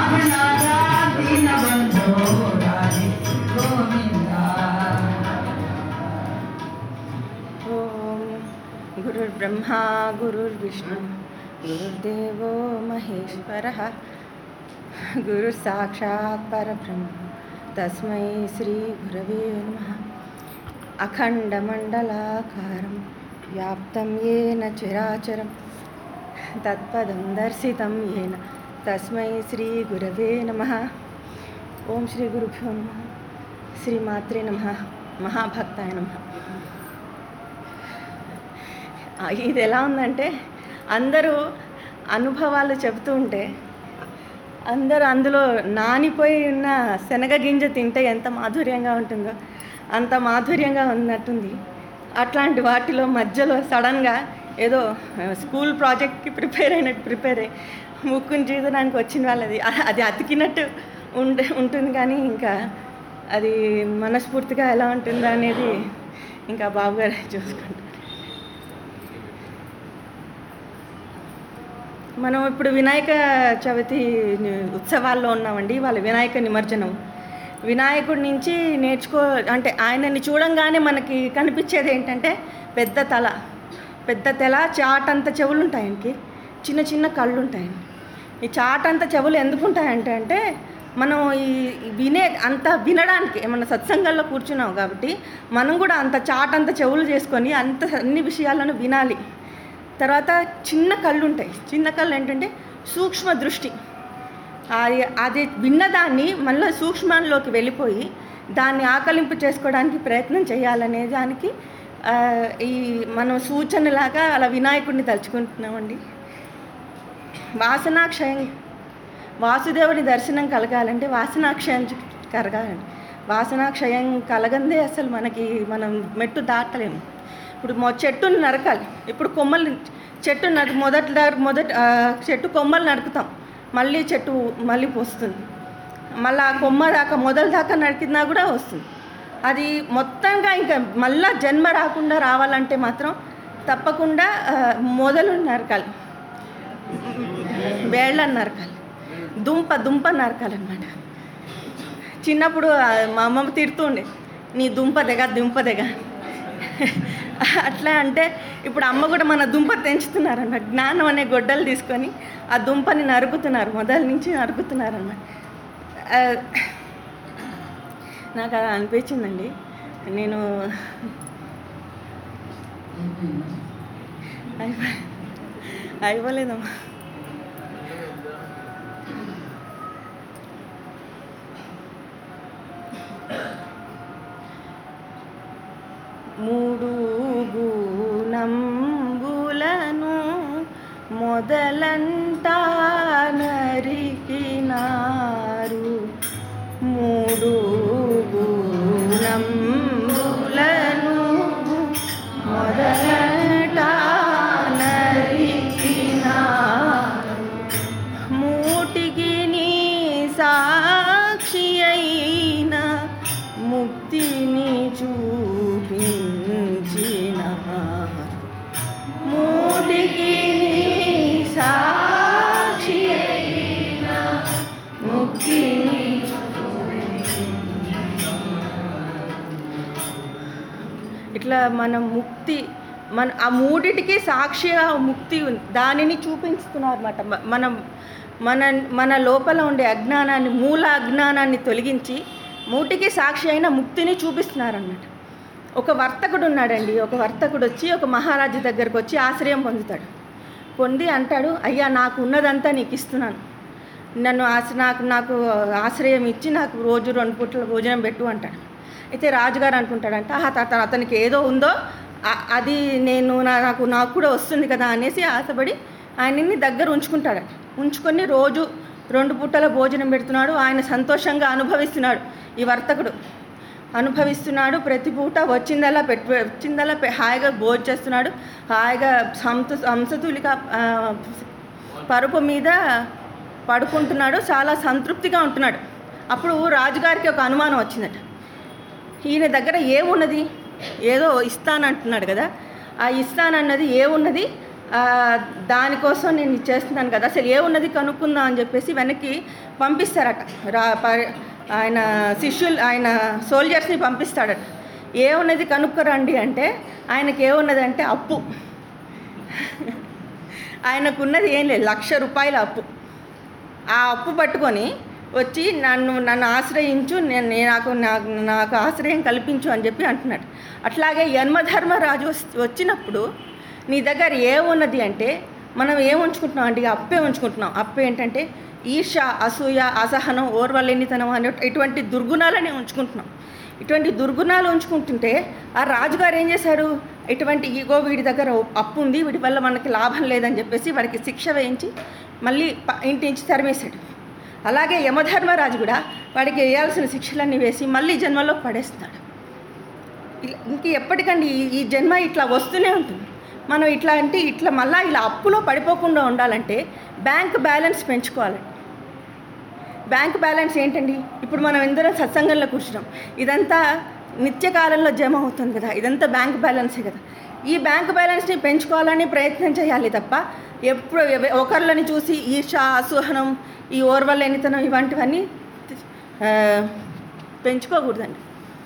ఓం గురుర్బ్రహ్మా గురుర్విష్ణు గురుర్దేవో మహేశ్వర గురు సాక్షాత్ పరబ్రహ్మ తస్మై శ్రీ గురవే నమ అఖండమండలాకారం వ్యాప్తం ఏన చరాచరం తత్పదం దర్శితం ఏన తస్మై శ్రీ గురవే నమ ఓం శ్రీ గురుభ్యో నమ శ్రీమాత్రే నమ మహాభక్తాయ నమ ఆ, ఇది ఎలా ఉందంటే అందరూ అనుభవాలు చెబుతూ ఉంటే అందరూ అందులో నానిపోయి ఉన్న శనగ గింజ తింటే ఎంత మాధుర్యంగా ఉంటుందో అంత మాధుర్యంగా ఉన్నట్టుంది అట్లాంటి వాటిలో మధ్యలో సడన్గా ఏదో ఆ, స్కూల్ ప్రాజెక్ట్కి ప్రిపేర్ అయినట్టు ప్రిపేర్ అయ్యి ముక్కుని చీదడానికి వచ్చిన వాళ్ళది అ- అది అతికినట్టు ఉండే ఉంటుంది కానీ ఇంకా అది మనస్ఫూర్తిగా ఎలా ఉంటుందో అనేది ఇంకా బాబు గారు చూసుకుంటారు మనం ఇప్పుడు వినాయక చవితి ఉత్సవాల్లో ఉన్నామండి వాళ్ళ వినాయక నిమజ్జనం వినాయకుడి నుంచి నేర్చుకో అంటే ఆయనని చూడంగానే మనకి కనిపించేది ఏంటంటే పెద్ద తల పెద్ద తల చాటంత చెవులు ఉంటాయి ఆయనకి చిన్న చిన్న కళ్ళు ఉంటాయి ఈ చాటంత చెవులు ఎందుకు ఉంటాయంటే అంటే మనం ఈ ఈ వినే అంత వినడానికి మన సత్సంగంలో కూర్చున్నాం కాబట్టి మనం కూడా అంత చాటంత చెవులు చేసుకొని అంత అన్ని విషయాలను వినాలి తర్వాత చిన్న కళ్ళు ఉంటాయి చిన్న కళ్ళు ఏంటంటే సూక్ష్మ దృష్టి అది అది విన్నదాన్ని మళ్ళీ సూక్ష్మంలోకి వెళ్ళిపోయి దాన్ని ఆకలింపు చేసుకోవడానికి ప్రయత్నం చేయాలనే దానికి ఆ, ఈ మనం సూచనలాగా అలా వినాయకుడిని తలుచుకుంటున్నామండి వాసనాక్షయం వాసుదేవుని దర్శనం కలగాలంటే వాసనాక్షయం చు- కలగాలండి వాసనాక్షయం కలగందే అసలు మనకి మనం మెట్టు దాటలేము ఇప్పుడు మొ చెట్టుని నరకాలి ఇప్పుడు కొమ్మలు చెట్టు నరు మొదట మొదట ఆ, చెట్టు కొమ్మలు నరుకుతాం మళ్ళీ చెట్టు మళ్ళీ పోస్తుంది మళ్ళీ ఆ కొమ్మ దాకా మొదలు దాకా నరికినా కూడా వస్తుంది అది మొత్తంగా ఇంకా మళ్ళా జన్మ రాకుండా రావాలంటే మాత్రం తప్పకుండా ఆ, మొదలు నరకాలి వేళ్ళని నరకాలి దుంప దుంప నరకాలన్నమాట చిన్నప్పుడు ఆ, మా అమ్మమ్మ తిడుతుండే నీ దుంప తెగ దుంప తెగ అట్లా అంటే ఇప్పుడు అమ్మ కూడా మన దుంప తెంచుతున్నారన్నమాట జ్ఞానం అనే గొడ్డలు తీసుకొని ఆ దుంపని నరుకుతున్నారు మొదల నుంచి నరుకుతున్నారన్నమాట ఆ, నాకు అలా అనిపించిందండి నేను అయిపో అయిపోలేదమ్మా మూడు గుణంబులను మొదలంటా నరికినారు మూడు గుణంబులను మొదలంటా నరికినారు మూటికి నీ సాక్షి అయిన ముక్తిని చూపించిన మూటికి నీ సాక్షి అయిన ముక్తిని ఇట్లా మన ముక్తి మన ఆ మూడిటికి సాక్షిగా ముక్తి ఉంది దానిని చూపిస్తున్నారు అనమాట మనం మన మన లోపల ఉండే అజ్ఞానాన్ని మూల అజ్ఞానాన్ని తొలగించి మూటికి సాక్షి అయిన ముక్తిని చూపిస్తున్నారన్నమాట ఒక వర్తకుడు ఉన్నాడండి ఒక వర్తకుడు వచ్చి ఒక మహారాజు దగ్గరకు వచ్చి ఆశ్రయం పొందుతాడు పొంది అంటాడు అయ్యా నాకు ఉన్నదంతా నీకు ఇస్తున్నాను నన్ను ఆశ నాకు నాకు ఆశ్రయం ఇచ్చి నాకు రోజు రెండు పూటల భోజనం పెట్టు అంటాడు అయితే రాజుగారు అనుకుంటాడంట "ఆహా, అత- అతనికి ఏదో ఉందో ఆ- అది నేను నా- నాకు నాకు కూడా వస్తుంది కదా అనేసి ఆశపడి ఆయనని దగ్గర ఉంచుకుంటాడు ఉంచుకొని రోజు రెండు పూటల భోజనం పెడుతున్నాడు ఆయన సంతోషంగా అనుభవిస్తున్నాడు ఈ వర్తకుడు అనుభవిస్తున్నాడు ప్రతి పూట వచ్చిందల్లా పెట్టు వచ్చిందల్లా పె- హాయిగా భోజనం చేస్తున్నాడు హాయిగా సంత సంసతులిక ఆ, పరుపు మీద పడుకుంటున్నాడు చాలా సంతృప్తిగా ఉంటున్నాడు అప్పుడు రాజుగారికి ఒక అనుమానం వచ్చిందట ఈయన దగ్గర ఏమున్నది ఏదో ఇస్తానంటున్నాడు కదా ఆ ఇస్తానన్నది ఏమున్నది ఆ, దానికోసం నేను ఇది చేస్తున్నాను కదా అసలు ఏమున్నది కనుక్కుందాం అని చెప్పేసి వెనక్కి పంపిస్తారట రా ప- ఆయన శిష్యులు ఆయన సోల్జర్స్ని పంపిస్తాడట ఏమున్నది కనుక్కోరండి అంటే ఆయనకి ఏమున్నది అంటే అప్పు ఆయనకున్నది ఏం లేదు లక్ష రూపాయల అప్పు ఆ అప్పు పట్టుకొని వచ్చి నన్ను నన్ను ఆశ్రయించు నేను నేను నాకు నాకు నాకు ఆశ్రయం కల్పించు అని చెప్పి అంటున్నాడు అట్లాగే యన్మధర్మరాజు వస్- వచ్చినప్పుడు నీ దగ్గర ఏమున్నది అంటే మనం ఏం ఉంచుకుంటున్నాం అంటే ఇక అప్పే ఉంచుకుంటున్నాం అప్పు ఏంటంటే ఈర్ష అసూయ అసహనం ఓర్వలేనితనం అనే ఇటువంటి దుర్గుణాలనే ఉంచుకుంటున్నాం ఇటువంటి దుర్గుణాలు ఉంచుకుంటుంటే ఆ రాజుగారు ఏం చేశారు ఇటువంటి ఈగో వీడి దగ్గర అప్పు ఉంది వీడి వల్ల మనకి లాభం లేదని చెప్పేసి వాడికి శిక్ష వేయించి మళ్ళీ ప- ఇంటి నుంచి తరిమేశాడు అలాగే యమధర్మరాజు కూడా వాడికి వేయాల్సిన శిక్షలన్నీ వేసి మళ్ళీ జన్మలో పడేస్తున్నాడు ఇలా ఇంక ఎప్పటికండి ఈ- ఈ జన్మ ఇట్లా వస్తూనే ఉంటుంది మనం ఇట్లా అంటే ఇట్లా మళ్ళీ ఇలా అప్పులో పడిపోకుండా ఉండాలంటే బ్యాంక్ బ్యాలెన్స్ పెంచుకోవాలి బ్యాంక్ బ్యాలెన్స్ ఏంటండి ఇప్పుడు మనం ఎందరో సత్సంగంలో కూర్చున్నాం ఇదంతా నిత్యకాలంలో జమ అవుతుంది కదా ఇదంతా బ్యాంక్ బ్యాలెన్సే కదా ఈ బ్యాంక్ బ్యాలెన్స్ని పెంచుకోవాలని ప్రయత్నం చేయాలి తప్ప ఎప్పుడు ఎవ- ఒకళ్ళని చూసి ఈర్ష అసహనం ఈ ఓర్వలేనితనం ఇవంటివన్నీ ఆ, పెంచుకోకూడదండి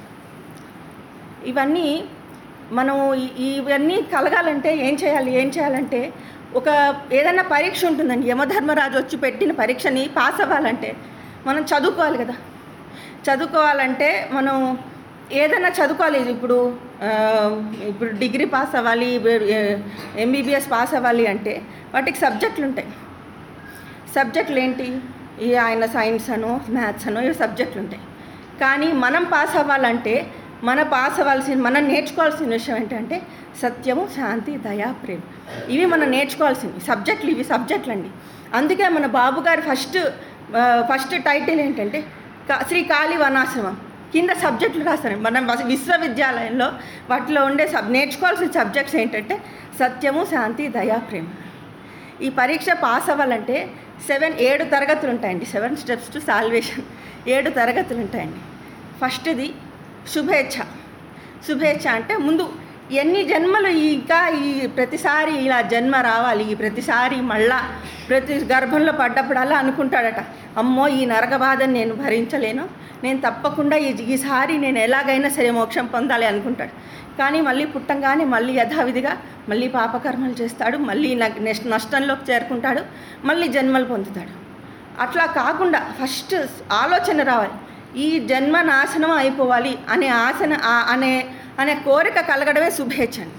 ఇవన్నీ మనం ఈ- ఇవన్నీ కలగాలంటే ఏం చేయాలి ఏం చేయాలంటే ఒక ఏదైనా పరీక్ష ఉంటుందండి యమధర్మరాజు వచ్చి పెట్టిన పరీక్షని పాస్ అవ్వాలంటే మనం చదువుకోవాలి కదా చదువుకోవాలంటే మనం ఏదైనా చదువుకోవాలి ఇప్పుడు ఆ, ఇప్పుడు డిగ్రీ పాస్ అవ్వాలి ఎంబీబీఎస్ పాస్ అవ్వాలి అంటే వాటికి సబ్జెక్టులు ఉంటాయి సబ్జెక్టులు ఏంటి ఈ ఆయన సైన్స్ అనో మ్యాథ్స్ అనో ఇవి సబ్జెక్టులు ఉంటాయి కానీ మనం పాస్ అవ్వాలంటే మన పాస్ అవ్వాల్సిన మనం నేర్చుకోవాల్సిన విషయం ఏంటంటే సత్యము శాంతి దయా ప్రేమ ఇవి మనం నేర్చుకోవాల్సినవి సబ్జెక్టులు ఇవి సబ్జెక్టులు అండి అందుకే మన బాబు గారి ఫస్ట్ ఫస్ట్ టైటిల్ ఏంటంటే కా- శ్రీ కాళీ వనాశ్రమం కింద సబ్జెక్టులు రాస్తారు మనం వస- విశ్వవిద్యాలయంలో వాటిలో ఉండే సబ్ నేర్చుకోవాల్సిన సబ్జెక్ట్స్ ఏంటంటే సత్యము శాంతి దయా ప్రేమ ఈ పరీక్ష పాస్ అవ్వాలంటే సెవెన్ ఏడు తరగతులు ఉంటాయండి సెవెన్ స్టెప్స్ టు సాల్వేషన్ ఏడు తరగతులు ఉంటాయండి ఫస్ట్ది శుభేచ్ఛ శుభేచ్ఛ అంటే ముందు ఎన్ని జన్మలు ఈ ఇంకా ఈ ప్రతిసారి ఇలా జన్మ రావాలి ఈ ప్రతిసారి మళ్ళా ప్రతి గర్భంలో పడ్డప్పుడల్లా అనుకుంటాడట అమ్మో ఈ నరక బాధను నేను భరించలేను నేను తప్పకుండా ఈ ఈసారి నేను ఎలాగైనా సరే మోక్షం పొందాలి అనుకుంటాడు కానీ మళ్ళీ పుట్టంగానే మళ్ళీ యథావిధిగా మళ్ళీ పాపకర్మలు చేస్తాడు మళ్ళీ నగ్- నెక్స్ట్ నష్టంలోకి చేరుకుంటాడు మళ్ళీ జన్మలు పొందుతాడు అట్లా కాకుండా ఫస్ట్ ఆలోచన రావాలి ఈ జన్మ నాశనం అయిపోవాలి అనే ఆసన ఆ- అనే అనే కోరిక కలగడమే శుభేచ్ఛ అండి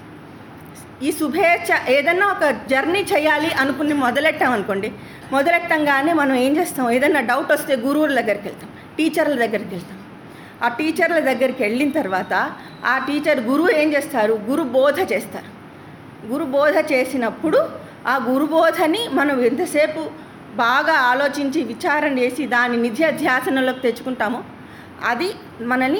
ఈ శుభేచ్ఛ ఏదన్నా ఒక జర్నీ చేయాలి అనుకుని మొదలెట్టాం అనుకోండి మొదలెట్టంగానే మనం ఏం చేస్తాం ఏదన్నా డౌట్ వస్తే గురువుల దగ్గరికి వెళ్తాం టీచర్ల దగ్గరికి వెళ్తాం ఆ టీచర్ల దగ్గరికి వెళ్ళిన తర్వాత ఆ టీచర్ గురువు ఏం చేస్తారు గురు బోధ చేస్తారు గురు బోధ చేసినప్పుడు ఆ గురు బోధని మనం ఎంతసేపు బాగా ఆలోచించి విచారణ చేసి దాని నిధ్యాధ్యాసనలోకి తెచ్చుకుంటామో అది మనల్ని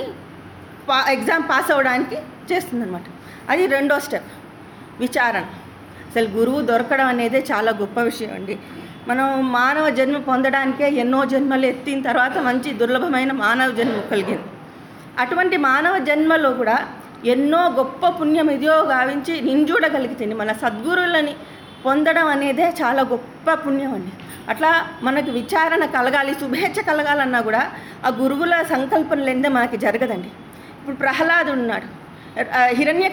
పా ఎగ్జామ్ పాస్ అవ్వడానికి చేస్తుందన్నమాట అది రెండో స్టెప్ విచారణ అసలు గురువు దొరకడం అనేది చాలా గొప్ప విషయం అండి మనం మానవ జన్మ పొందడానికే ఎన్నో జన్మలు ఎత్తిన తర్వాత మంచి దుర్లభమైన మానవ జన్మ కలిగింది అటువంటి మానవ జన్మలో కూడా ఎన్నో గొప్ప పుణ్యం ఇదియో గావించి నింజూడగలిగితే మన సద్గురువులని పొందడం అనేదే చాలా గొప్ప పుణ్యం అండి అట్లా మనకు విచారణ కలగాలి శుభేచ్ఛ కలగాలన్నా కూడా ఆ గురువుల సంకల్పన లేనిదే మనకి జరగదండి ఇప్పుడు ప్రహ్లాదుడు ఉన్నాడు హిరణ్య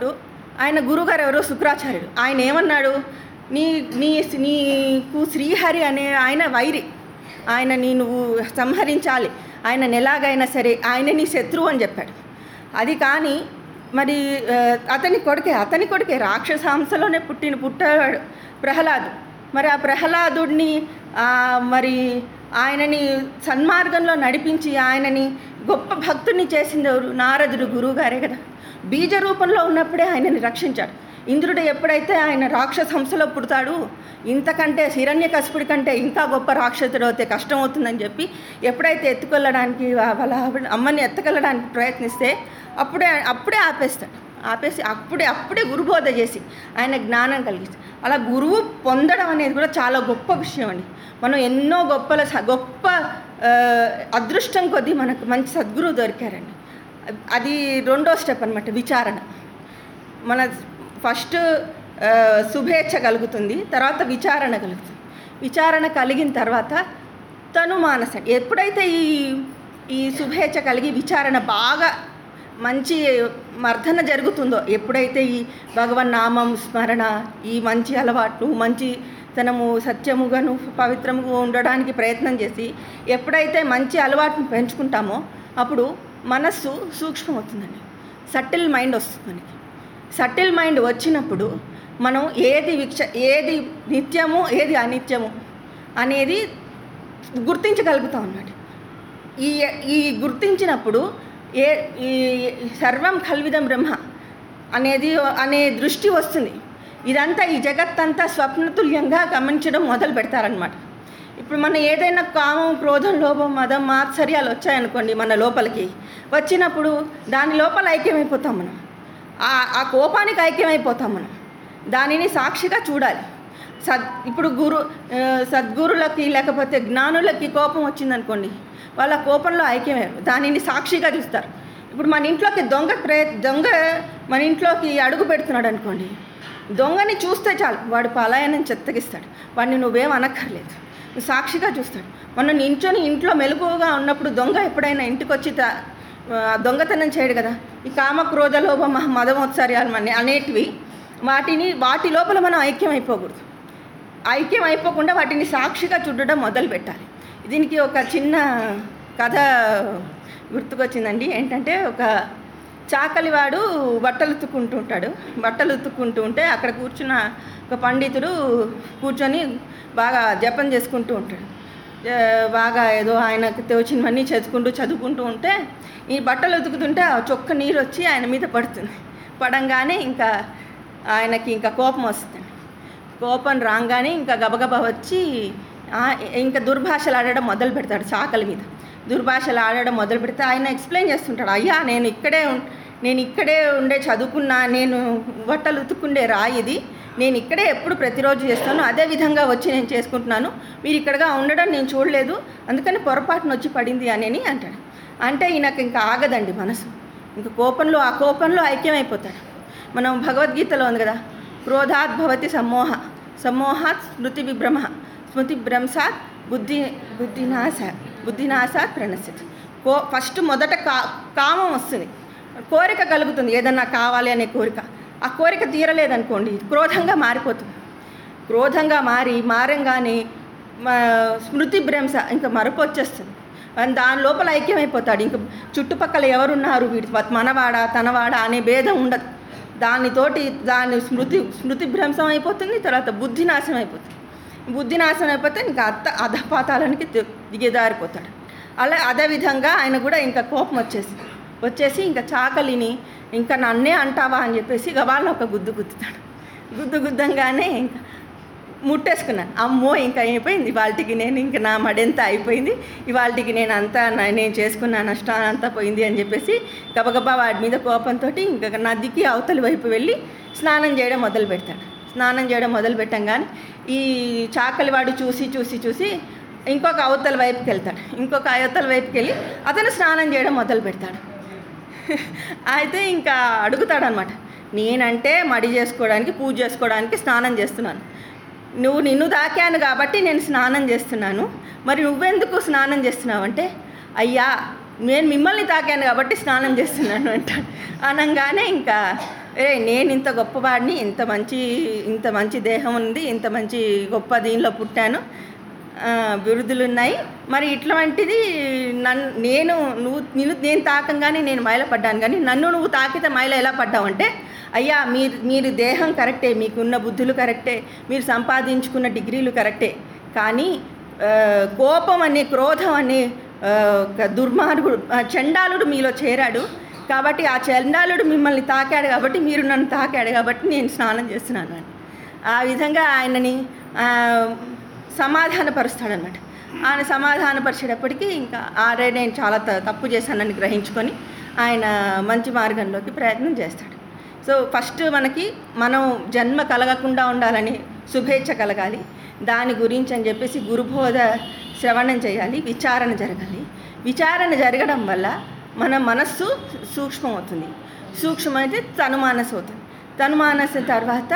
ఆయన గురుగారు ఎవరో శుక్రాచార్యుడు ఆయన ఏమన్నాడు నీ నీ నీకు శ్రీహరి అనే ఆయన వైరి ఆయనని నువ్వు సంహరించాలి ఆయనని ఎలాగైనా సరే ఆయన నీ శత్రువు అని చెప్పాడు అది కానీ మరి ఆ, అతని కొడుకే అతని కొడుకే రాక్షసాంశలోనే పుట్టిన పుట్టాడు ప్రహ్లాదు మరి ఆ ప్రహ్లాదుడిని ఆ, మరి ఆయనని సన్మార్గంలో నడిపించి ఆయనని గొప్ప భక్తుడిని చేసింది ఎవరు నారదుడు గురువుగారే కదా బీజ రూపంలో ఉన్నప్పుడే ఆయనని రక్షించాడు ఇంద్రుడు ఎప్పుడైతే ఆయన రాక్షస హంసలో పుడతాడు ఇంతకంటే హిరణ్య కశపుడి కంటే ఇంకా గొప్ప రాక్షసుడు అయితే కష్టం అవుతుందని చెప్పి ఎప్పుడైతే ఎత్తుకెళ్ళడానికి వా- వాళ్ళ ఆవిడ- అమ్మని ఎత్తుకెళ్ళడానికి ప్రయత్నిస్తే అప్పుడే అప్పుడే ఆపేస్తాడు ఆపేసి అప్పుడే అప్పుడే గురుబోధ చేసి ఆయన జ్ఞానం కలిగిస్తాడు అలా గురువు పొందడం అనేది కూడా చాలా గొప్ప విషయం అండి మనం ఎన్నో గొప్పల స- గొప్ప ఆ, అదృష్టం కొద్దీ మనకు మంచి సద్గురువు దొరికారండి అది రెండో స్టెప్ అనమాట విచారణ మన ఫస్ట్ ఆ, శుభేచ్ఛ కలుగుతుంది తర్వాత విచారణ కలుగుతుంది విచారణ కలిగిన తర్వాత తను మానస ఎప్పుడైతే ఈ ఈ శుభేచ్ఛ కలిగి విచారణ బాగా మంచి మర్దన జరుగుతుందో ఎప్పుడైతే ఈ భగవన్ నామం స్మరణ ఈ మంచి అలవాట్లు మంచి తనము సత్యముగాను పవిత్రముగా ఉండడానికి ప్రయత్నం చేసి ఎప్పుడైతే మంచి అలవాటును పెంచుకుంటామో అప్పుడు మనస్సు సూక్ష్మం అవుతుందండి సటిల్ మైండ్ వస్తుంది మనకి సటిల్ మైండ్ వచ్చినప్పుడు మనం ఏది విక్ష ఏది నిత్యము ఏది అనిత్యము అనేది గుర్తించగలుగుతాం అన్నమాట ఈ ఈ గుర్తించినప్పుడు ఏ ఈ సర్వం కల్విదం బ్రహ్మ అనేది అనే దృష్టి వస్తుంది ఇదంతా ఈ జగత్తంతా స్వప్నతుల్యంగా గమనించడం మొదలు పెడతారనమాట ఇప్పుడు మనం ఏదైనా కామం క్రోధం లోభం మదం మాత్సర్యాలు వచ్చాయనుకోండి మన లోపలికి వచ్చినప్పుడు దాని లోపల ఐక్యమైపోతాం మనం ఆ ఆ కోపానికి ఐక్యమైపోతాం మనం దానిని సాక్షిగా చూడాలి సద్ ఇప్పుడు గురు ఆ, సద్గురులకి లేకపోతే జ్ఞానులకి కోపం వచ్చిందనుకోండి వాళ్ళ కోపంలో ఐక్యమయ్యారు దానిని సాక్షిగా చూస్తారు ఇప్పుడు మన ఇంట్లోకి దొంగ ప్రే దొంగ మన ఇంట్లోకి అడుగు పెడుతున్నాడు అనుకోండి దొంగని చూస్తే చాలు వాడు పలాయనం చెత్తగిస్తాడు వాడిని నువ్వేం అనక్కర్లేదు నువ్వు సాక్షిగా చూస్తాడు మనం నించొని ఇంట్లో మెలకువగా ఉన్నప్పుడు దొంగ ఎప్పుడైనా ఇంటికి వచ్చి తా- ఆ, దొంగతనం చేయడు కదా ఈ కామ క్రోధ లోభ మహ మదమోత్సర్యాలు మన అనేటివి వాటిని వాటి లోపల మనం ఐక్యం అయిపోకూడదు ఐక్యం అయిపోకుండా వాటిని సాక్షిగా చూడడం మొదలు పెట్టాలి దీనికి ఒక చిన్న కథ గుర్తుకొచ్చిందండి ఏంటంటే ఒక చాకలివాడు బట్టలు ఉతుక్కుంటూ ఉంటాడు బట్టలు ఉతుక్కుంటూ ఉంటే అక్కడ కూర్చున్న ఒక పండితుడు కూర్చొని బాగా జపం చేసుకుంటూ ఉంటాడు ఆ, బాగా ఏదో ఆయనకు తోచినవన్నీ చదువుకుంటూ చదువుకుంటూ ఉంటే ఈ బట్టలు ఉతుకుతుంటే ఆ చొక్క నీరు వచ్చి ఆయన మీద పడుతుంది పడంగానే ఇంకా ఆయనకి ఇంకా కోపం వస్తుంది కోపం రాగానే ఇంకా గబగబా వచ్చి ఆ, ఇంకా దుర్భాషలు ఆడడం మొదలు పెడతాడు చాకలి మీద దుర్భాషలు ఆడడం మొదలు పెడితే ఆయన ఎక్స్ప్లెయిన్ చేస్తుంటాడు అయ్యా నేను ఇక్కడే ఉం- నేను ఇక్కడే ఉండే చదువుకున్నా నేను బట్టలు ఉతుక్కుండే రాయి ఇది నేను ఇక్కడే ఎప్పుడు ప్రతిరోజు చేస్తాను అదే విధంగా వచ్చి నేను చేసుకుంటున్నాను మీరు ఇక్కడగా ఉండడం నేను చూడలేదు అందుకని పొరపాటున వచ్చి పడింది అని అంటాడు అంటే ఈయనకు ఇంకా ఆగదండి మనసు ఇంకా కోపంలో ఆ కోపంలో ఐక్యమైపోతాడు మనం భగవద్గీతలో ఉంది కదా క్రోధాత్ భవతి సమ్మోహ సమ్మోహాత్ స్మృతి విభ్రమ స్మృతి భ్రంశాత్ బుద్ధి బుద్ధినాశ బుద్ధినాశాత్ ప్రణశ్యతి కో ఫస్ట్ మొదట కా కామం వస్తుంది కోరిక కలుగుతుంది ఏదన్నా కావాలి అనే కోరిక ఆ కోరిక తీరలేదనుకోండి క్రోధంగా మారిపోతుంది క్రోధంగా మారి మారంగానే మా స్మృతి భ్రంశ ఇంకా మరపు వచ్చేస్తుంది అండ్ దాని లోపల ఐక్యమైపోతాడు ఇంక చుట్టుపక్కల ఎవరున్నారు వీడి మనవాడ తనవాడ అనే భేదం ఉండదు దానితోటి దాని స్మృతి స్మృతి భ్రంశం అయిపోతుంది తర్వాత బుద్ధి నాశనం అయిపోతుంది బుద్ధి నాశనం అయిపోతే ఇంకా అత్త అధపాతాలనికి ది- దిగజారిపోతాడు అలా అదే విధంగా ఆయన కూడా ఇంకా కోపం వచ్చేసి వచ్చేసి ఇంకా చాకలిని ఇంకా నన్నే అంటావా అని చెప్పేసి గబాలను ఒక గుద్దు గుద్దుతాడు గుద్దు గుద్దంగానే ఇంకా ముట్టేసుకున్నాను అమ్మో ఇంకా అయిపోయింది ఇవాళకి నేను ఇంకా నా మడెంత అయిపోయింది ఇవాళకి నేను అంతా నా- నేను చేసుకున్న నష్టం అంతా పోయింది అని చెప్పేసి గబగబా వాడి మీద కోపంతో ఇంకా నదికి అవతలి వైపు వెళ్ళి స్నానం చేయడం మొదలు పెడతాడు స్నానం చేయడం మొదలు పెట్టంగానే ఈ చాకలివాడు చూసి చూసి చూసి ఇంకొక అవతల వైపుకి వెళ్తాడు ఇంకొక అవతల వైపుకి వెళ్ళి అతను స్నానం చేయడం మొదలు పెడతాడు అయితే ఇంకా అడుగుతాడు అనమాట నేనంటే మడి చేసుకోవడానికి పూజ చేసుకోవడానికి స్నానం చేస్తున్నాను నువ్వు నిన్ను తాకాను కాబట్టి నేను స్నానం చేస్తున్నాను మరి నువ్వెందుకు స్నానం చేస్తున్నావు అంటే అయ్యా నేను మిమ్మల్ని తాకాను కాబట్టి స్నానం చేస్తున్నాను అంటాడు అనగానే ఇంకా ఏ నేను ఇంత గొప్పవాడిని ఇంత మంచి ఇంత మంచి దేహం ఉంది ఇంత మంచి గొప్ప దీనిలో పుట్టాను ఆ, బిరుదులు ఉన్నాయి మరి ఇట్లాంటిది నన్ను నేను నువ్వు నిన్ను నేను తాకంగానే నేను మైలపడ్డాను కానీ నన్ను నువ్వు తాకితే మైల ఎలా పడ్డావు అంటే అయ్యా మీరు మీరు దేహం కరెక్టే మీకున్న బుద్ధులు కరెక్టే మీరు సంపాదించుకున్న డిగ్రీలు కరెక్టే కానీ ఆ, కోపం అనే క్రోధం అనే ఆ, ఒక దుర్మార్గుడు ఆ, చండాలుడు మీలో చేరాడు కాబట్టి ఆ చండాలుడు మిమ్మల్ని తాకాడు కాబట్టి మీరు నన్ను తాకాడు కాబట్టి నేను స్నానం చేస్తున్నాను అని ఆ విధంగా ఆయనని ఆ, సమాధానపరుస్తాడనమాట ఆయన సమాధానపరిచేటప్పటికి ఇంకా ఆరే నేను చాలా త- తప్పు చేశానని గ్రహించుకొని ఆయన మంచి మార్గంలోకి ప్రయత్నం చేస్తాడు సో ఫస్ట్ మనకి మనం జన్మ కలగకుండా ఉండాలని శుభేచ్ఛ కలగాలి దాని గురించి అని చెప్పేసి గురుబోధ శ్రవణం చేయాలి విచారణ జరగాలి విచారణ జరగడం వల్ల మన మనస్సు సూక్ష్మం అవుతుంది సూక్ష్మమైతే తను మానసు అవుతుంది తను మానసు తర్వాత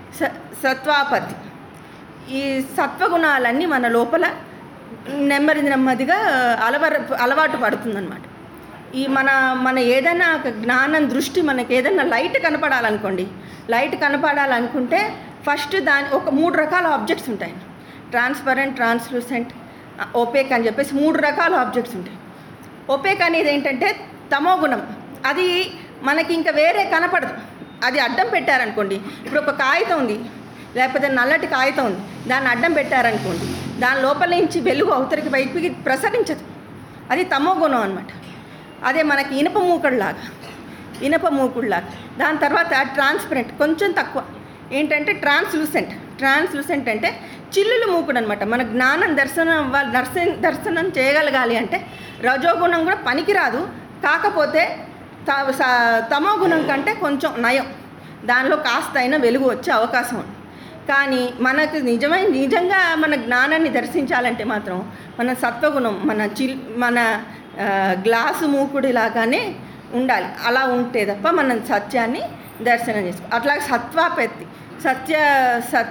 స సత్వాపతి ఈ సత్వగుణాలన్నీ మన లోపల నెమ్మది నెమ్మదిగా అలవర అలవాటు పడుతుందన్నమాట ఈ మన మన ఏదైనా ఒక జ్ఞానం దృష్టి మనకి ఏదైనా లైట్ కనపడాలనుకోండి లైట్ కనపడాలనుకుంటే ఫస్ట్ దాని ఒక మూడు రకాల ఆబ్జెక్ట్స్ ఉంటాయి ట్రాన్స్పరెంట్ ట్రాన్స్లూసెంట్ ఓపేక్ అని చెప్పేసి మూడు రకాల ఆబ్జెక్ట్స్ ఉంటాయి ఒపేక్ అనేది ఏంటంటే తమో గుణం అది మనకి ఇంకా వేరే కనపడదు అది అడ్డం పెట్టారనుకోండి ఇప్పుడు ఒక కాగితం ఉంది లేకపోతే నల్లటి కాగితం ఉంది దాన్ని అడ్డం పెట్టారనుకోండి దాని లోపల నుంచి వెలుగు అవతరికి బయటికి ప్రసరించదు అది తమో గుణం అనమాట అదే మనకి ఇనుప మూకుడులాగా ఇనుప మూకుడులాగా దాని తర్వాత ట్రాన్స్పరెంట్ కొంచెం తక్కువ ఏంటంటే ట్రాన్స్లూసెంట్ ట్రాన్స్లూసెంట్ అంటే చిల్లులు మూకుడు అనమాట మన జ్ఞానం దర్శనం అవ్వాలి దర్శనం దర్శనం చేయగలగాలి అంటే రజోగుణం కూడా పనికిరాదు కాకపోతే త- స- తమో గుణం కంటే కొంచెం నయం దానిలో కాస్త అయినా వెలుగు వచ్చే అవకాశం ఉంది కానీ మనకు నిజమైన నిజంగా మన జ్ఞానాన్ని దర్శించాలంటే మాత్రం మన సత్వగుణం మన చిల్ మన ఆ, గ్లాసు మూకుడిలాగానే ఉండాలి అలా ఉంటే తప్ప మనం సత్యాన్ని దర్శనం చేసుకో అట్లాగే సత్వాపెత్తి సత్య సత్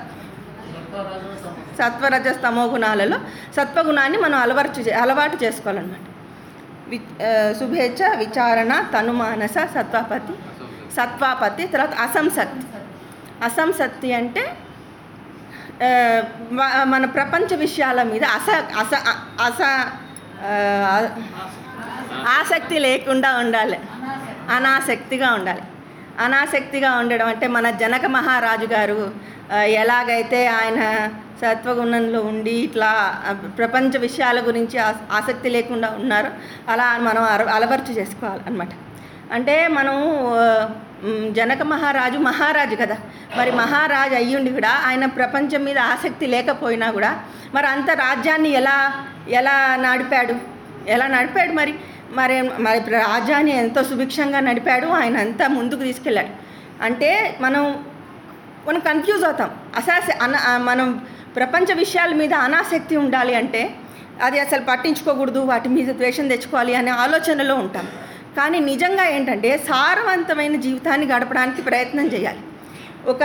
సత్వరజ స్తమో గుణాలలో సత్వగుణాన్ని మనం అలవర్చు చే- అలవాటు చేసుకోవాలన్నమాట వి ఆ, శుభేచ్ఛ విచారణ తనుమానస సత్వాపతి సత్వాపతి తర్వాత అసంసక్తి అసంసక్తి అంటే ఆ, మ- మన ప్రపంచ విషయాల మీద అస అస అస ఆ, ఆసక్తి లేకుండా ఉండాలి అనాసక్తిగా ఉండాలి అనాసక్తిగా ఉండడం అంటే మన జనక మహారాజు గారు ఆ, ఎలాగైతే ఆయన సత్వగుణంలో ఉండి ఇట్లా ఆ, ప్రపంచ విషయాల గురించి ఆస- ఆసక్తి లేకుండా ఉన్నారో అలా మనం అర- అలవర్చు చేసుకోవాలి అనమాట అంటే మనం ఆ, మ్, జనక మహారాజు మహారాజు కదా మరి మహారాజు అయ్యుండి కూడా ఆయన ప్రపంచం మీద ఆసక్తి లేకపోయినా కూడా మరి అంత రాజ్యాన్ని ఎలా ఎలా నడిపాడు ఎలా నడిపాడు మరి మరి మరి రాజ్యాన్ని ఎంతో సుభిక్షంగా నడిపాడు ఆయన అంతా ముందుకు తీసుకెళ్ళాడు అంటే మనం మనం కన్ఫ్యూజ్ అవుతాం అసాస అన ఆ మనం ప్రపంచ విషయాల మీద అనాసక్తి ఉండాలి అంటే అది అసలు పట్టించుకోకూడదు వాటి మీద ద్వేషం తెచ్చుకోవాలి అనే ఆలోచనలో ఉంటాం కానీ నిజంగా ఏంటంటే సారవంతమైన జీవితాన్ని గడపడానికి ప్రయత్నం చేయాలి ఒక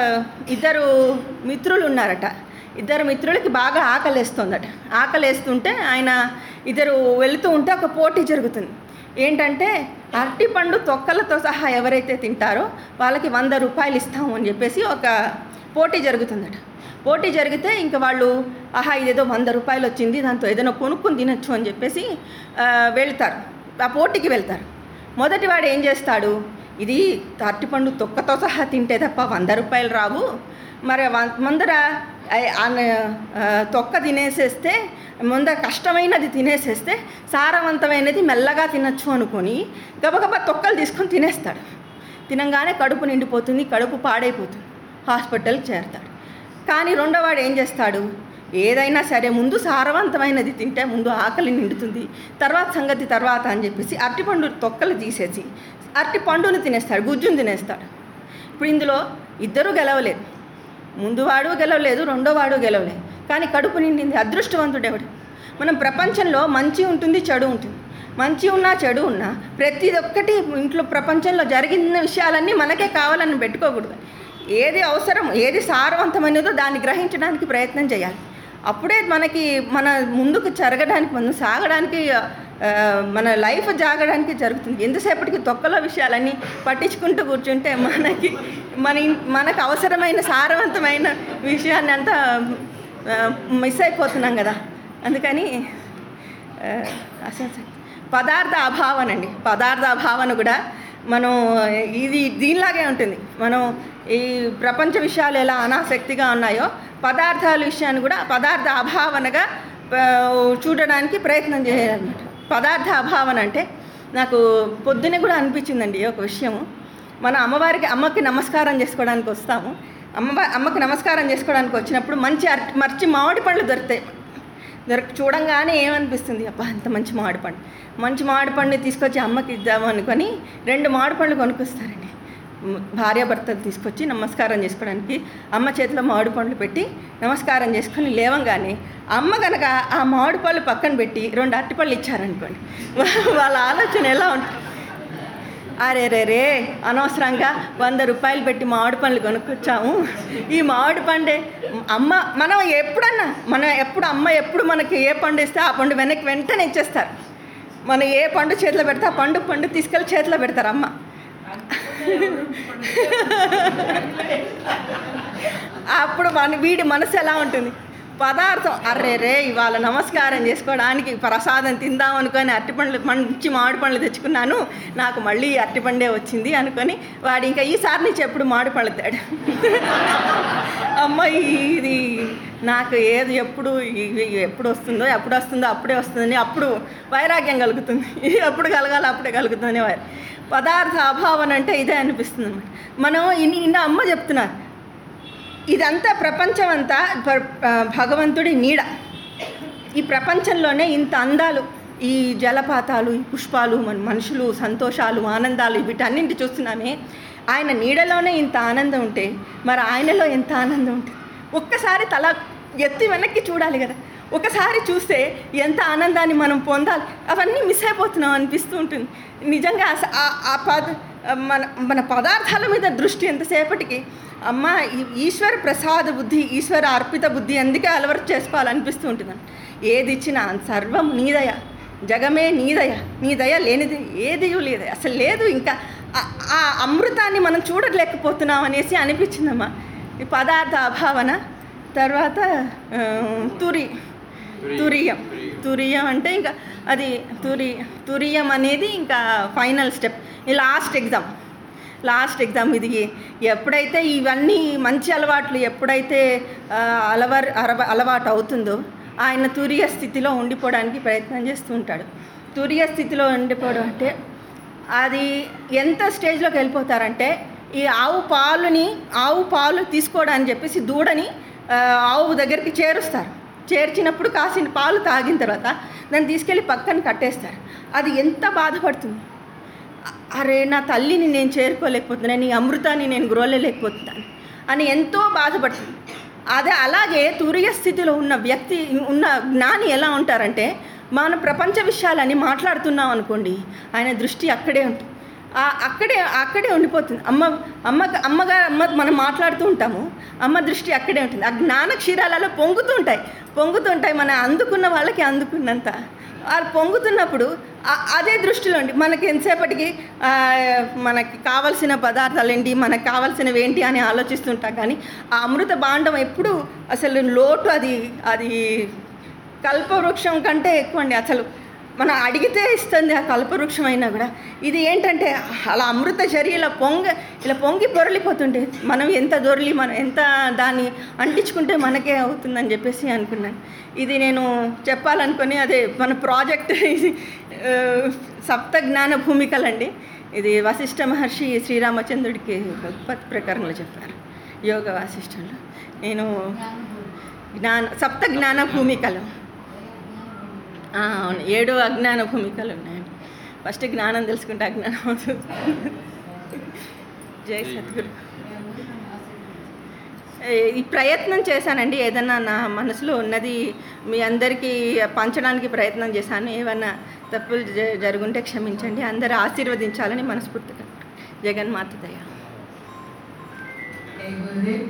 ఇద్దరు మిత్రులు ఉన్నారట ఇద్దరు మిత్రులకి బాగా ఆకలేస్తుందట ఆకలేస్తుంటే ఆయన ఇద్దరు వెళుతూ ఉంటే ఒక పోటీ జరుగుతుంది ఏంటంటే అరటిపండు తొక్కలతో సహా ఎవరైతే తింటారో వాళ్ళకి వంద రూపాయలు ఇస్తాము అని చెప్పేసి ఒక పోటీ జరుగుతుందట పోటీ జరిగితే ఇంకా వాళ్ళు ఆహా ఇదేదో వంద రూపాయలు వచ్చింది దాంతో ఏదైనా కొనుక్కుని తినొచ్చు అని చెప్పేసి ఆ, వెళ్తారు ఆ పోటీకి వెళ్తారు మొదటివాడు ఏం చేస్తాడు ఇది అరటిపండు తొక్కతో సహా తింటే తప్ప వంద రూపాయలు రావు మరి వ- ముందర ఐ- ఆన- ఆ, తొక్క తినేసేస్తే ముందర కష్టమైనది తినేసేస్తే సారవంతమైనది మెల్లగా తినచ్చు అనుకొని గబగబా తొక్కలు తీసుకొని తినేస్తాడు తినంగానే కడుపు నిండిపోతుంది కడుపు పాడైపోతుంది హాస్పిటల్కి చేరతాడు కానీ రెండోవాడు ఏం చేస్తాడు ఏదైనా సరే ముందు సారవంతమైనది తింటే ముందు ఆకలి నిండుతుంది తర్వాత సంగతి తర్వాత అని చెప్పేసి అరటిపండు తొక్కలు తీసేసి అరటి పండును తినేస్తాడు గుజ్జును తినేస్తాడు ఇప్పుడు ఇందులో ఇద్దరూ గెలవలేదు ముందు వాడు గెలవలేదు రెండో వాడు గెలవలేదు కానీ కడుపు నిండింది అదృష్టవంతుడెవడు మనం ప్రపంచంలో మంచి ఉంటుంది చెడు ఉంటుంది మంచి ఉన్నా చెడు ఉన్నా ప్రతి ఒక్కటి ఇంట్లో ప్రపంచంలో జరిగిన విషయాలన్నీ మనకే కావాలని పెట్టుకోకూడదు ఏది అవసరం ఏది సారవంతమైనదో దాన్ని గ్రహించడానికి ప్రయత్నం చేయాలి అప్పుడే మనకి మన ముందుకు జరగడానికి మనం సాగడానికి ఆ, మన లైఫ్ జాగడానికి జరుగుతుంది ఎంతసేపటికి తొక్కల విషయాలన్నీ పట్టించుకుంటూ కూర్చుంటే మనకి మన ఇన్- మనకు అవసరమైన సారవంతమైన విషయాన్ని అంతా ఆ, మిస్ అయిపోతున్నాం కదా అందుకని ఆ, అసలు పదార్థ అభావన అండి పదార్థ అభావన కూడా మనం ఇది దీనిలాగే ఉంటుంది మనం ఈ ప్రపంచ విషయాలు ఎలా అనాసక్తిగా ఉన్నాయో పదార్థాల విషయాన్ని కూడా పదార్థ అభావనగా ఆ, చూడడానికి ప్రయత్నం చేయాలన్నమాట పదార్థ అభావన అంటే నాకు పొద్దునే కూడా అనిపించిందండి ఒక విషయము మన అమ్మవారికి అమ్మకి నమస్కారం చేసుకోవడానికి వస్తాము అమ్మ అమ్మకి నమస్కారం చేసుకోవడానికి వచ్చినప్పుడు మంచి అరటి మర్చి మామిడి పళ్ళు దొరుకుతాయి దొరక చూడంగానే ఏమనిపిస్తుంది అబ్బా అంత మంచి మామిడి పండు మంచి మామిడి పండు తీసుకొచ్చి అమ్మకి ఇద్దాము అనుకొని రెండు మామిడి పండ్లు కొనుక్కొస్తారండి మ్, భార్యాభర్తలు తీసుకొచ్చి నమస్కారం చేసుకోవడానికి అమ్మ చేతిలో మామిడి పండ్లు పెట్టి నమస్కారం చేసుకొని లేవంగానే అమ్మ కనుక ఆ మామిడి పళ్ళు పక్కన పెట్టి రెండు అరటిపళ్ళు ఇచ్చారనుకోండి వాళ్ళ ఆలోచన ఎలా ఉంటుంది అరే రే రే అనవసరంగా వంద రూపాయలు పెట్టి మామిడి పండ్లు కొనుక్కొచ్చాము ఈ మామిడి పండే అమ్మ మనం ఎప్పుడన్నా మనం ఎప్పుడు అమ్మ ఎప్పుడు మనకి ఏ పండు ఇస్తే ఆ పండు వెనక్కి వెంటనే ఇచ్చేస్తారు మనం ఏ పండు చేతిలో పెడితే ఆ పండు పండు తీసుకెళ్ళి చేతిలో పెడతారు అమ్మ అప్పుడు మన వీడి మనసు ఎలా ఉంటుంది పదార్థం అర్రే రే ఇవాళ నమస్కారం చేసుకోవడానికి ప్రసాదం తిందాం అనుకొని అరటిపండ్లు మంచి మామిడి పండ్లు తెచ్చుకున్నాను నాకు మళ్ళీ అరటిపండే వచ్చింది అనుకొని వాడు ఇంకా ఈసారి నుంచి ఎప్పుడు మామిడి పళ్ళు తేడు అమ్మ ఇది నాకు ఏది ఎప్పుడు ఇవి ఎప్పుడు వస్తుందో ఎప్పుడు వస్తుందో అప్పుడే వస్తుందని అప్పుడు వైరాగ్యం కలుగుతుంది ఎప్పుడు కలగాలి అప్పుడే కలుగుతుంది వారి పదార్థ అభావన అంటే ఇదే అనిపిస్తుంది అనమాట మనం ఇన్ని ఇన్న అమ్మ చెప్తున్నారు ఇదంతా ప్రపంచం అంతా ప- ఆ, భగవంతుడి నీడ ఈ ప్రపంచంలోనే ఇంత అందాలు ఈ జలపాతాలు ఈ పుష్పాలు మన మనుషులు సంతోషాలు ఆనందాలు వీటన్నింటి చూస్తున్నామే ఆయన నీడలోనే ఇంత ఆనందం ఉంటే మరి ఆయనలో ఎంత ఆనందం ఉంటుంది ఒక్కసారి తల ఎత్తి వెనక్కి చూడాలి కదా ఒకసారి చూస్తే ఎంత ఆనందాన్ని మనం పొందాలి అవన్నీ మిస్ అయిపోతున్నాం అనిపిస్తూ ఉంటుంది నిజంగా అస- ఆ- ఆ పద మన మన పదార్థాల మీద దృష్టి ఎంతసేపటికి అమ్మ ఈ ఈశ్వర ప్రసాద బుద్ధి ఈశ్వర అర్పిత బుద్ధి అందుకే అలవాటు చేసుకోవాలనిపిస్తూ ఉంటుంది ఏది ఇచ్చినా సర్వం నీదయ జగమే నీదయ నీ దయ లేనిది ఏది లేదు అసలు లేదు ఇంకా ఆ- ఆ అమృతాన్ని మనం చూడలేకపోతున్నాం అనేసి అనిపించిందమ్మా ఈ పదార్థ అభావన తర్వాత ఆ, తురి తురియం తురియం అంటే ఇంకా అది తురి తురియం అనేది ఇంకా ఫైనల్ స్టెప్ ఈ లాస్ట్ ఎగ్జామ్ లాస్ట్ ఎగ్జామ్ ఇది ఎప్పుడైతే ఇవన్నీ మంచి అలవాట్లు ఎప్పుడైతే ఆ, అలవర్ అరవ అలవాటు అవుతుందో ఆయన తురియ స్థితిలో ఉండిపోవడానికి ప్రయత్నం చేస్తూ ఉంటాడు తురియ స్థితిలో ఉండిపోవడం అంటే అది ఎంత స్టేజ్లోకి వెళ్ళిపోతారంటే ఈ ఆవు పాలుని ఆవు పాలు తీసుకోవడానికి చెప్పేసి దూడని ఆ, ఆవు దగ్గరికి చేరుస్తారు చేర్చినప్పుడు కాసిన పాలు తాగిన తర్వాత దాన్ని తీసుకెళ్ళి పక్కన కట్టేస్తారు అది ఎంత బాధపడుతుంది అ- అరే నా తల్లిని నేను చేరుకోలేకపోతున్నాను నీ అమృతాన్ని నేను గ్రోలేలేకపోతున్నాను అని ఎంతో బాధపడుతుంది అదే అలాగే తురియ స్థితిలో ఉన్న వ్యక్తి ఉన్న జ్ఞాని ఎలా ఉంటారంటే మన ప్రపంచ విషయాలని మాట్లాడుతున్నాం అనుకోండి ఆయన దృష్టి అక్కడే ఉంటుంది ఆ- అక్కడే అక్కడే ఉండిపోతుంది అమ్మ అమ్మ అమ్మగా అమ్మ మనం మాట్లాడుతూ ఉంటాము అమ్మ దృష్టి అక్కడే ఉంటుంది ఆ జ్ఞాన క్షీరాలలో పొంగుతూ ఉంటాయి పొంగుతూ ఉంటాయి మన అందుకున్న వాళ్ళకి అందుకున్నంత వాళ్ళు పొంగుతున్నప్పుడు ఆ- అదే దృష్టిలో ఉండి మనకి ఎంతసేపటికి ఆ, మనకి కావలసిన పదార్థాలు ఏంటి మనకు కావాల్సినవి ఏంటి అని ఆలోచిస్తుంటాం కానీ ఆ అమృత భాండం ఎప్పుడు అసలు లోటు అది అది కల్పవృక్షం కంటే ఎక్కువ అండి అసలు మనం అడిగితే ఇస్తుంది ఆ కల్పవృక్షం అయినా కూడా ఇది ఏంటంటే అలా అమృత చర్య ఇలా పొంగ ఇలా పొంగి పొరలిపోతుంటే మనం ఎంత దొరలి మనం ఎంత దాన్ని అంటించుకుంటే మనకే అవుతుందని చెప్పేసి అనుకున్నాను ఇది నేను చెప్పాలనుకొని అదే మన ప్రాజెక్ట్ ఇది ఆ, సప్త జ్ఞాన భూమికలండి ఇది వశిష్ఠ మహర్షి శ్రీరామచంద్రుడికి ఉత్పత్తి ప్రకారంలో చెప్పారు యోగ వాసిష్టంలో నేను జ్ఞాన సప్త జ్ఞాన భూమికలు ఆ, అవును ఏడు అజ్ఞాన భూమికలు ఉన్నాయండి ఫస్ట్ జ్ఞానం తెలుసుకుంటే అజ్ఞానం అవుతుంది జై సద్గురు ఏ- ఈ ప్రయత్నం చేశానండి ఏదన్నా నా మనసులో ఉన్నది మీ అందరికీ పంచడానికి ప్రయత్నం చేశాను ఏమన్నా తప్పులు జ- జరుగుంటే క్షమించండి అందరూ ఆశీర్వదించాలని మనస్ఫూర్తిగా జగన్మాత దయ